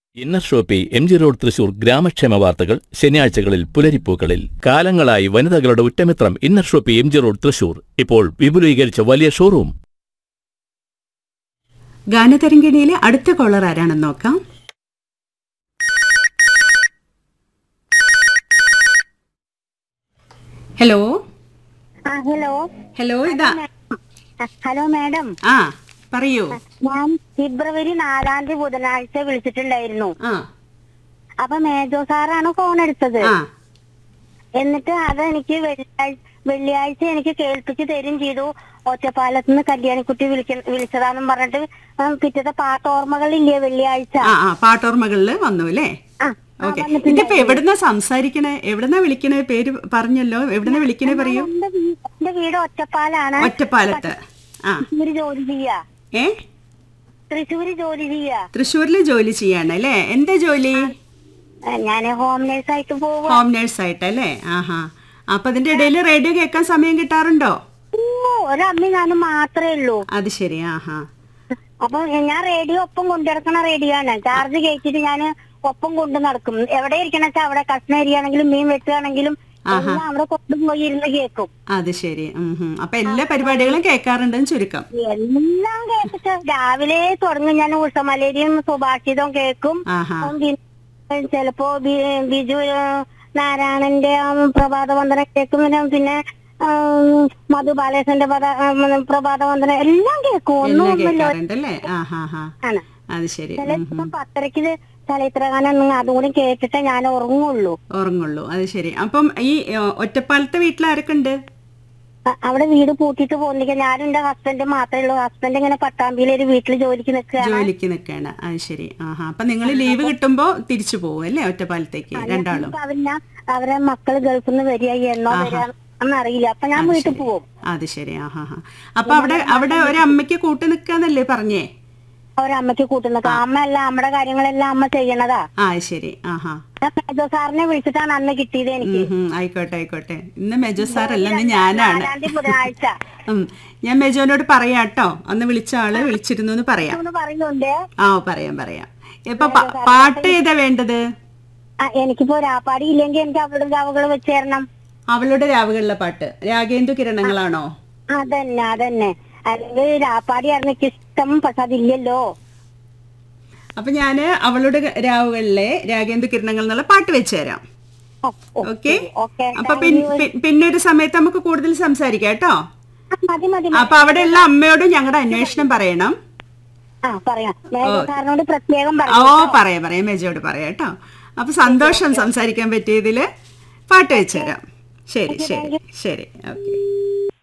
Inner shoppe M G road Thrissur ഗ്രാമക്ഷേമ വാർത്തകൾ ശനിയാഴ്ചകളിൽ പുലരിപ്പൂക്കളിൽ കാലങ്ങളായി വനിതകളുടെ ഉറ്റമിത്രം inner shoppe M G road Thrissur ഇപ്പോൾ വിപുലീകരിച്ച വലിയ ഷോറൂം ഗാനതരംഗിണിയിലെ അടുത്ത കോളർ ആരാണെന്ന് നോക്കാം ഹലോ ആ ഹലോ ഹലോ ഇതാ ആ, ഹലോ മാഡം ആ പറയൂ ഞാൻ ഫെബ്രുവരി നാലാം തീയതി ബുധനാഴ്ച വിളിച്ചിട്ടുണ്ടായിരുന്നു ആ അപ്പൊ മേജോ സാറാണ് ഫോൺ എടുത്തത് ആ എന്നിട്ട് അത് എനിക്ക് വെള്ളിയാഴ്ച വെള്ളിയാഴ്ച എനിക്ക് കേൾപ്പിച്ച് തരും ചെയ്തു ഒറ്റപ്പാലത്ത് നിന്ന് കല്യാണിക്കുട്ടി വിളിക്ക വിളിച്ചതാന്നും പറഞ്ഞിട്ട് ആ, പിറ്റത്തെ പാട്ടോർമ്മകളില്ലേ വെള്ളിയാഴ്ച ആ ആ പാട്ടോർമകളില് വന്നു അല്ലേ ആ, ആ, ഓക്കെ വന്നിട്ടുണ്ട്. ഇതിപ്പോ എവിടുന്നാ സംസാരിക്കണേ എവിടുന്നാ വിളിക്കണേ പേര് പറഞ്ഞല്ലോ എവിടുന്നാ വിളിക്കണേ പറയൂ എന്റെ വീ- എന്റെ വീട് ഒറ്റപ്പാലാണ് ഒറ്റപ്പാലത്ത് ആ തൃശ്ശൂര് ജോലി ചെയ്യാ ഏ തൃശ്ശൂര് ജോലി ചെയ്യാ തൃശ്ശൂരില് ജോലി ചെയ്യാണ് അല്ലേ എന്താ ജോലി ഞാൻ ഹോം നേഴ്സായിട്ട് പോവാ ഹോം നേഴ്സ് ആയിട്ടല്ലേ ആഹാ അപ്പൊ അതിന്റെ ഇടയിൽ റേഡിയോ കേൾക്കാൻ സമയം കിട്ടാറുണ്ടോ ഓ, ഒരമ്മ ഞാനും മാത്രമേ ഉള്ളൂ അത് ശരി ആഹാ അപ്പൊ ഞാൻ റേഡിയോ ഒപ്പം കൊണ്ടുനടക്കണ റേഡിയോ ആണ് ചാർജ് കയറ്റിട്ട് ഞാൻ ഒപ്പം കൊണ്ടു നടക്കും എവിടെ ഇരിക്കണ വെച്ചാ അവിടെ കഷ്ണ അരിയാണെങ്കിലും മീൻ വെട്ടുകയാണെങ്കിലും എല്ലാം അവിടെ കൊണ്ടുപോയി ഇരുന്ന് കേൾക്കും അത് ശരി ഉം ഹും. അപ്പൊ എല്ലാ പരിപാടികളും കേൾക്കാറുണ്ടെന്ന് ചുരുക്കം എല്ലാം കേട്ടിട്ട് രാവിലെ തുടങ്ങും ഞാൻ ഉഷമലേരിയും സുഭാഷിതവും കേൾക്കും ആഹാ പിന്നെ ചിലപ്പോ ബി- ബിജു ഏഹ്, നാരായണന്റെ ആ പ്രഭാത വന്ദനം കേൾക്കും പിന്നെ പിന്നെ ആം, മധു ബാലേശന്റെ പദ- ആം, പ്രഭാത വന്ദനം എല്ലാം കേൾക്കും ഒന്നും എല്ലാം ഒന്നുമില്ല കേൾക്കാറുണ്ടല്ലേ ആഹാ ഹാ ആണ് അത് ശരി ചില ഉം ഹും. ദിവസം പത്തരക്ക് ചലച്ചിത്രഗാനം അതും കൂടി കേട്ടിട്ടേ ഞാൻ ഉറങ്ങുള്ളൂ ഉറങ്ങുള്ളൂ അത് ശരി അപ്പം ഈ ഏ, ഒറ്റപ്പാലത്തെ വീട്ടിൽ ആരൊക്കെ ഉണ്ട് അ- അവിടെ വീട് പൂട്ടിയിട്ട് പോകുന്നില്ല ഞാനും എന്റെ ഹസ്ബൻഡ് മാത്രമേ ഉള്ളൂ ഹസ്ബൻഡ് ഇങ്ങനെ പട്ടാമ്പിയിലെ ഒരു വീട്ടിൽ ജോലിക്ക് നിൽക്കുകയാണ് ജോലിക്ക് നിൽക്കാണ് അത് ശരി ആഹാ അപ്പൊ നിങ്ങൾ ലീവ് കിട്ടുമ്പോ തിരിച്ചു പോകും അല്ലേ ഒറ്റപ്പാലത്തേക്ക് രണ്ടാളും ഇപ്പൊ അവര് അവരെ മക്കള് ഗൾഫിൽ നിന്ന് വരികയായി എന്നോ വരാന്നറിയില്ല അപ്പൊ ഞാൻ വീട്ടിൽ പോകും അത് ശരി ആഹാ ഹാ അപ്പൊ അവിടെ അവിടെ ഒരു അമ്മയ്ക്ക് കൂട്ട് നിൽക്കാന്നല്ലേ പറഞ്ഞേ അവരമ്മയ്ക്ക് കൂട്ടുന്നത് അമ്മ അല്ല അമ്മയുടെ കാര്യങ്ങളെല്ലാം അമ്മ ചെയ്യണതാ ആ അത് ശരി ആഹാ ഞാൻ മേജോ സാറിനെ വിളിച്ചിട്ടാണ് അന്ന് കിട്ടിയത് എനിക്ക് ഉം, ഉം, ആയിക്കോട്ടെ ആയിക്കോട്ടെ ഇന്ന് മെജോ സാർ അല്ല ഇന്ന് ഞാനാണ് നാലാം തീയതി ബുധനാഴ്ച ഉം, ഞാൻ മെജോനോട് പറയാട്ടോ അന്ന് വിളിച്ച ആള് വിളിച്ചിരുന്നു എന്ന് പറയാം ഒന്ന് പറയുന്നുണ്ട് ആ പറയാം പറയാം ഇപ്പൊ പ- പാട്ട് ഏതാ വേണ്ടത് ആ, എനിക്കിപ്പോ രാപ്പാടി ഇല്ലെങ്കിൽ എനിക്ക് അവളുടെ ഗാവുകൾ വെച്ച് തരണം അവളുടെ രാവുകളിലെ പാട്ട് രാഗേന്ദു കിരണങ്ങളാണോ അതന്നെ അതന്നെ അല്ലെങ്കിൽ രാപ്പാടിയായിരുന്നു എനിക്ക് ഇഷ്ടം പക്ഷെ അതില്ലല്ലോ അപ്പൊ ഞാന് അവളുടെ രാവുകളിലെ രാഗേന്ദു കിരണങ്ങൾ എന്നുള്ള പാട്ട് വെച്ച് തരാം ഓ, ഓ, ഓക്കെ ഓക്കെ അപ്പൊ പിൻ- പിൻ- പിന്നെ ഒരു സമയത്ത് നമുക്ക് കൂടുതൽ സംസാരിക്കാം കേട്ടോ ആ, മതി മതി അപ്പൊ അവിടെയുള്ള അമ്മയോടും ഞങ്ങളുടെ അന്വേഷണം പറയണം ആ പറയാം മേഘ സാറിനോട് പ്രത്യേകം ഓ പറയാം പറയാം പറയാം മെജോട് പറയാം കേട്ടോ അപ്പൊ സന്തോഷം സംസാരിക്കാൻ പറ്റിയതില് പാട്ട് വെച്ച് തരാം ശരി ശരി ശരി ഓക്കെ